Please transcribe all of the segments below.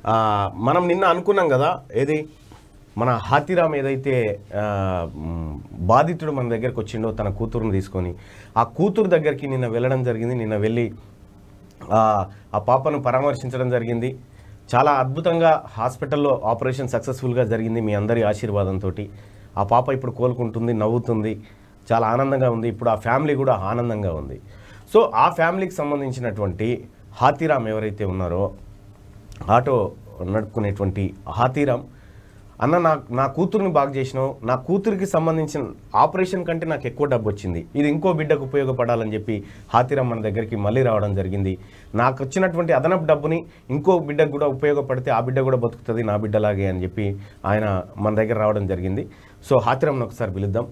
ఆ, మనం నిన్న అనుకున్నాం కదా ఏది మన హాతిరామ్ ఏదైతే ఆ, మ్, బాధితుడు మన దగ్గరకు వచ్చిండో తన కూతురుని తీసుకొని ఆ కూతురు దగ్గరికి నిన్న వెళ్ళడం జరిగింది నిన్న వెళ్ళి ఆ, ఆ పాపను పరామర్శించడం జరిగింది చాలా అద్భుతంగా హాస్పిటల్లో ఆపరేషన్ సక్సెస్ఫుల్గా జరిగింది మీ అందరి ఆశీర్వాదంతో ఆ పాప ఇప్పుడు కోలుకుంటుంది నవ్వుతుంది చాలా ఆనందంగా ఉంది ఇప్పుడు ఆ ఫ్యామిలీ కూడా ఆనందంగా ఉంది సో ఆ ఫ్యామిలీకి సంబంధించినటువంటి హాతీరామ్ ఎవరైతే ఉన్నారో ఆటో నడుపుకునేటువంటి హాతీరామ్ అన్న నా నా కూతుర్ని బాగు చేసినావు నా కూతురికి సంబంధించిన ఆపరేషన్ కంటే నాకు ఎక్కువ డబ్బు వచ్చింది ఇది ఇంకో బిడ్డకు ఉపయోగపడాలని చెప్పి హాతీరామ్ మన దగ్గరికి మళ్ళీ రావడం జరిగింది నాకు వచ్చినటువంటి అదనపు డబ్బుని ఇంకో బిడ్డకు కూడా ఉపయోగపడితే ఆ బిడ్డ కూడా బతుకుతుంది నా బిడ్డలాగే అని చెప్పి ఆయన మన దగ్గర రావడం జరిగింది సో హాతీరామ్ని ఒకసారి పిలుద్దాం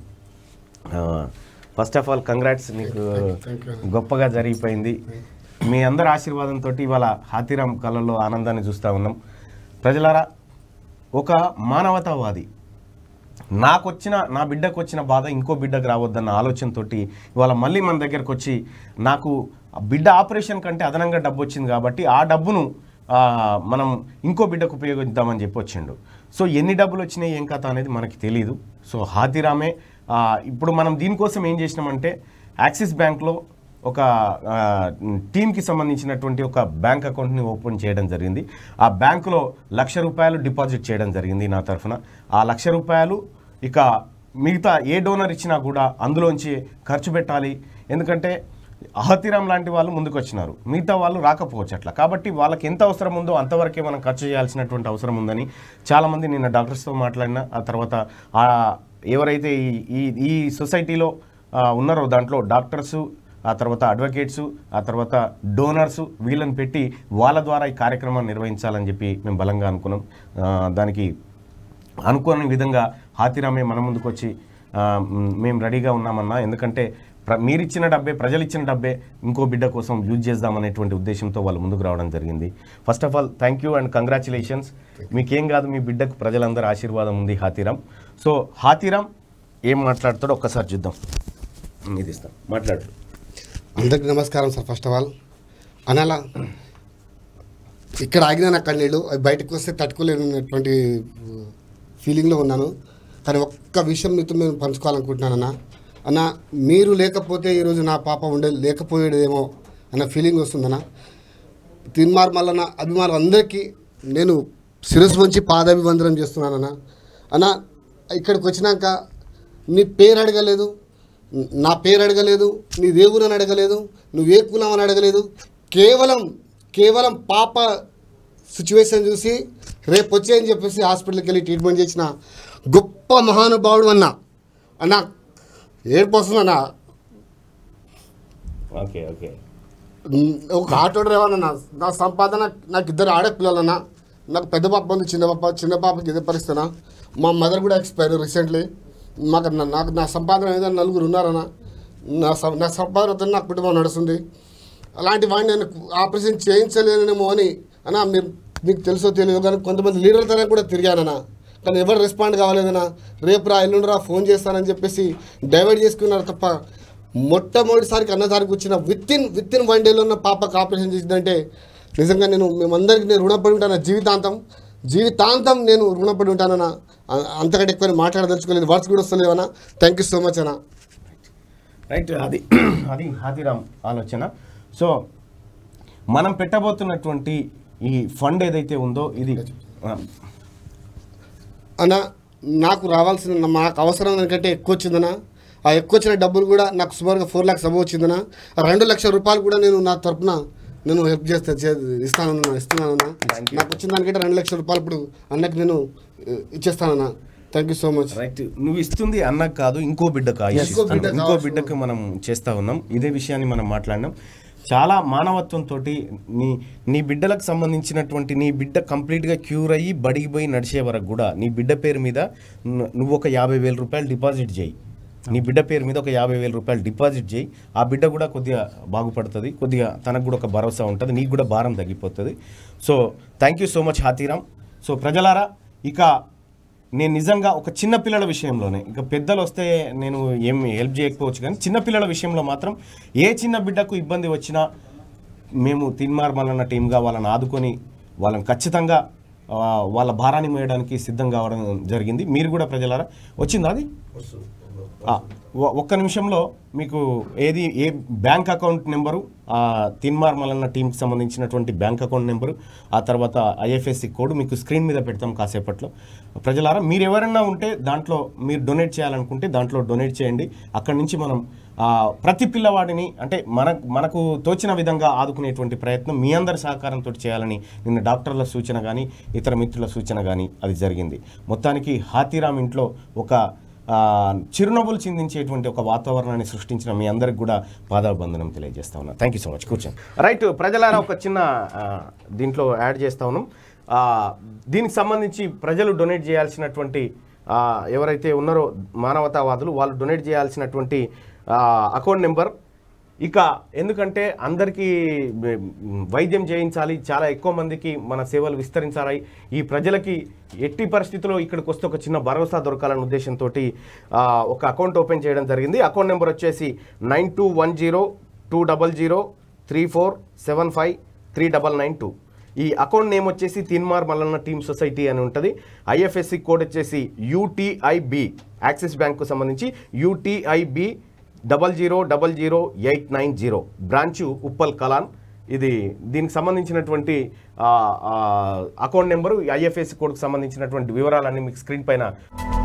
ఫస్ట్ ఆఫ్ ఆల్ కంగ్రాట్స్ నీకు గొప్పగా జరిగిపోయింది మీ అందరి ఆశీర్వాదంతో ఇవాళ హాతీరామ్ కళల్లో ఆనందాన్ని చూస్తూ ఉన్నాం ప్రజలారా ఒక మానవతావాది నాకు వచ్చిన నా బిడ్డకు వచ్చిన బాధ ఇంకో బిడ్డకు రావద్దన్న ఆలోచనతోటి ఇవాళ మళ్ళీ మన దగ్గరకు వచ్చి నాకు ఆ బిడ్డ ఆపరేషన్ కంటే అదనంగా డబ్బు వచ్చింది కాబట్టి ఆ డబ్బును ఆ, మనం ఇంకో బిడ్డకు ఉపయోగిద్దామని చెప్పి వచ్చిండు సో ఎన్ని డబ్బులు వచ్చినాయి ఏం కథ అనేది మనకి తెలియదు సో హాతిరామే ఆ, ఇప్పుడు మనం దీనికోసం ఏం చేసినామంటే యాక్సిస్ బ్యాంక్లో ఒక ఆ, టీంకి సంబంధించినటువంటి ఒక బ్యాంక్ అకౌంట్ని ఓపెన్ చేయడం జరిగింది ఆ బ్యాంకులో లక్ష రూపాయలు డిపాజిట్ చేయడం జరిగింది నా తరఫున ఆ లక్ష రూపాయలు ఇక మిగతా ఏ డోనర్ ఇచ్చినా కూడా అందులోంచి ఖర్చు పెట్టాలి ఎందుకంటే అహతిరామ్ లాంటి వాళ్ళు ముందుకు వచ్చినారు మిగతా వాళ్ళు రాకపోవచ్చు అట్లా కాబట్టి వాళ్ళకి ఎంత అవసరం ఉందో అంతవరకే మనం ఖర్చు చేయాల్సినటువంటి అవసరం ఉందని చాలామంది నిన్న డాక్టర్స్తో మాట్లాడిన ఆ తర్వాత ఆ ఎవరైతే ఈ ఈ ఈ సొసైటీలో ఆ, ఉన్నారో దాంట్లో డాక్టర్సు ఆ తర్వాత అడ్వకేట్స్ ఆ తర్వాత డోనర్స్ వీళ్ళని పెట్టి వాళ్ళ ద్వారా ఈ కార్యక్రమాన్ని నిర్వహించాలని చెప్పి మేము బలంగా అనుకున్నాం ఆ, దానికి అనుకోని విధంగా హాతిరామే మన ముందుకు వచ్చి ఆ, మ్, మేము రెడీగా ఉన్నామన్నా ఎందుకంటే ప్ర మీరిచ్చిన డబ్బే ప్రజలు ఇచ్చిన డబ్బే ఇంకో బిడ్డ కోసం యూజ్ చేద్దామనేటువంటి ఉద్దేశంతో వాళ్ళు ముందుకు రావడం జరిగింది first of all thank you and congratulations మీకేం కాదు మీ బిడ్డకు ప్రజలందరూ ఆశీర్వాదం ఉంది హాతిరామ్ సో హాతిరామ్ ఏం మాట్లాడతాడో ఒక్కసారి చూద్దాం ఇది ఇస్తాం మాట్లాడు అందరికి నమస్కారం సార్ ఫస్ట్ ఆఫ్ ఆల్ అనాల ఇక్కడ ఆగిన నా కన్నీళ్ళు అవి బయటకు వస్తే తట్టుకోలేనటువంటి ఫీలింగ్లో ఉన్నాను కానీ ఒక్క విషయం మీతో నేను పంచుకోవాలనుకుంటున్నాను అన్న అన్న మీరు లేకపోతే ఈరోజు నా పాప ఉండే లేకపోయేదేమో అన్న ఫీలింగ్ వస్తుందన్న తిన్మార్ మల్లన్న అభిమానులు అందరికీ నేను శిరస్సు వంచి పాదాభివందనం చేస్తున్నానన్న అన్న ఇక్కడికి వచ్చినాక నీ పేరు అడగలేదు నా పేరు అడగలేదు నీ దేవుడు అని అడగలేదు నువ్వు ఏ కులం అని అడగలేదు కేవలం కేవలం పాప సిచ్యువేషన్ చూసి రేపు వచ్చే అని చెప్పేసి హాస్పిటల్కి వెళ్ళి ట్రీట్మెంట్ చేసిన గొప్ప మహానుభావుడు అన్న అన్న ఏడుపు వస్తుందన్న ఓకే ఓకే ఉమ్, ఒక ఆటో డ్రైవర్ అన్న నా సంపాదన నాకు ఇద్దరు ఆడపిల్లలన్నా నాకు పెద్ద పాప ఉంది చిన్న పాప చిన్న పాపకి ఇదే పరిస్థితున్నా మా మదర్ కూడా ఎక్స్పైర్ రీసెంట్లీ మాకు నా- నాకు నా సంపాదన ఏదైనా నలుగురు ఉన్నారన్న నా సం- నా సంపాదనతో నా కుటుంబం నడుస్తుంది అలాంటి వాడిని నేను ఆపరేషన్ చేయించలేనేమో అని అన్న మీరు మీకు తెలుసో తెలియదు కానీ కొంతమంది లీడర్లతో కూడా తిరిగానన్నా కానీ ఎవరు రెస్పాండ్ కావాలేదన్నా రేపు రా ఎల్లుండి రా ఫోన్ చేస్తానని చెప్పేసి డైవర్ట్ చేసుకున్నారు తప్ప మొట్టమొదటిసారికి అన్నదానికి వచ్చిన within within one డేలో ఉన్న పాపకు ఆపరేషన్ చేసిందంటే నిజంగా నేను మేమందరికీ నేను రుణపడి ఉంటాను జీవితాంతం జీవితాంతం నేను రుణపడి ఉంటానన్న అ- అంతకంటే ఎక్కువ మాట్లాడదలుచుకోలేదు వర్డ్స్ కూడా వస్తలేవన్నా థ్యాంక్ యూ సో మచ్ అన్న రైట్ అది అది హాతిరామ్ ఆలోచన సో మనం పెట్టబోతున్నటువంటి ఈ ఫండ్ ఏదైతే ఉందో ఇది ఆ, అన్న నాకు రావాల్సిన నాకు అవసరం దానికంటే ఎక్కువ వచ్చిందన్న ఆ ఎక్కువ వచ్చిన డబ్బులు కూడా నాకు సుమారుగా ఫోర్ ల్యాక్స్ అబవ్ వచ్చిందన్న ఆ రెండు లక్షల రూపాయలు కూడా నేను నా తరపున నేను హెల్ప్ చేస్తా చే- ఇస్తానన్నా ఇస్తున్నానన్నా నాకు వచ్చిన దానికంటే రెండు లక్షల రూపాయలు ఇప్పుడు అన్నకి నేను ఇ- ఇచ్చేస్తానన్నా thank you so much right నువ్వు ఇస్తుంది అన్నకు కాదు ఇంకో బిడ్డకు ఆయుష్ ఇంకో ఇస్తాను. బిడ్డకు ఇంకో ఆయుష్ బిడ్డకు మనం చేస్తా ఉన్నాం ఇదే విషయాన్ని మనం మాట్లాడినాం చాలా మానవత్వంతో నీ నీ బిడ్డలకు సంబంధించినటువంటి నీ బిడ్డ కంప్లీట్గా క్యూర్ అయ్యి బడికి పోయి నడిచే వరకు కూడా నీ బిడ్డ పేరు మీద ను- నువ్వు ఒక యాభై వేల రూపాయలు డిపాజిట్ చేయి నీ బిడ్డ పేరు మీద ఒక యాభై వేల రూపాయలు డిపాజిట్ చేయి ఆ బిడ్డ కూడా కొద్దిగా బాగుపడుతుంది కొద్దిగా తనకు కూడా ఒక భరోసా ఉంటుంది నీకు కూడా భారం తగ్గిపోతుంది so thank you so much Hathiram so ప్రజలారా ఇక నేను నిజంగా ఒక చిన్న పిల్లల విషయంలోనే ఇక పెద్దలు వస్తే నేను ఏం హెల్ప్ చేయకపోవచ్చు కానీ చిన్న పిల్లల విషయంలో మాత్రం ఏ చిన్న బిడ్డకు ఇబ్బంది వచ్చినా మేము తిన్మార్ మల్లన్న టీంగా వాళ్ళని ఆదుకొని వాళ్ళని ఖచ్చితంగా ఆ, వాళ్ళ భారాన్ని మోయడానికి సిద్ధం కావడం జరిగింది మీరు కూడా ప్రజలారా వచ్చిందా అది ఆ, ఒ- ఒక్క నిమిషంలో మీకు ఏది ఏ బ్యాంక్ అకౌంట్ నెంబరు ఆ తిన్మార్ మల్లన్న టీంకి సంబంధించినటువంటి బ్యాంక్ అకౌంట్ నెంబరు ఆ తర్వాత ఐఎఫ్ఎస్సి కోడ్ మీకు స్క్రీన్ మీద పెడతాం కాసేపట్లో ప్రజలారా మీరు ఎవరైనా ఉంటే దాంట్లో మీరు డొనేట్ చేయాలనుకుంటే దాంట్లో డొనేట్ చేయండి అక్కడి నుంచి మనం ఆ, ప్రతి పిల్లవాడిని అంటే మన మనకు తోచిన విధంగా ఆదుకునేటువంటి ప్రయత్నం మీ అందరి సహకారంతో చేయాలని నిన్న డాక్టర్ల సూచన కానీ ఇతర మిత్రుల సూచన కానీ అది జరిగింది మొత్తానికి హాతీరామ్ ఇంట్లో ఒక ఆ, చిరునవ్వులు చిందించేటువంటి ఒక వాతావరణాన్ని సృష్టించిన మీ అందరికి కూడా పాదాబంధనం తెలియజేస్తా ఉన్నా థ్యాంక్ యూ సో మచ్ కూర్చోండి రైట్ ప్రజలారా ఒక చిన్న ఆ, దీంట్లో యాడ్ చేస్తా ఉన్నాం ఆ, దీనికి సంబంధించి ప్రజలు డొనేట్ చేయాల్సినటువంటి ఆ, ఎవరైతే ఉన్నారో మానవతావాదులు వాళ్ళు డొనేట్ చేయాల్సినటువంటి ఆ, అకౌంట్ నెంబర్ ఇక ఎందుకంటే అందరికీ మ్, వైద్యం చేయించాలి చాలా ఎక్కువ మందికి మన సేవలు విస్తరించాలి ఈ ప్రజలకి ఎట్టి పరిస్థితుల్లో ఇక్కడికి వస్తే ఒక చిన్న భరోసా దొరకాలనే ఉద్దేశంతో ఒక అకౌంట్ ఓపెన్ చేయడం జరిగింది అకౌంట్ నెంబర్ వచ్చేసి nine two one zero two double zero three four seven five three double nine two ఈ అకౌంట్ నేమ్ వచ్చేసి తిన్మార్ మల్లన్న టీమ్ సొసైటీ అని ఉంటుంది ఐఎఫ్ఎస్సి కోడ్ వచ్చేసి యూటీఐబి యాక్సిస్ బ్యాంకు సంబంధించి UTIB double zero double zero eight nine zero branch Uppal Kalan ఇది దీనికి సంబంధించినటువంటి ఆ, ఆ, అకౌంట్ నెంబరు ఐఎఫ్ఎస్సి కోడ్కి సంబంధించినటువంటి వివరాలన్నీ మీకు స్క్రీన్ పైన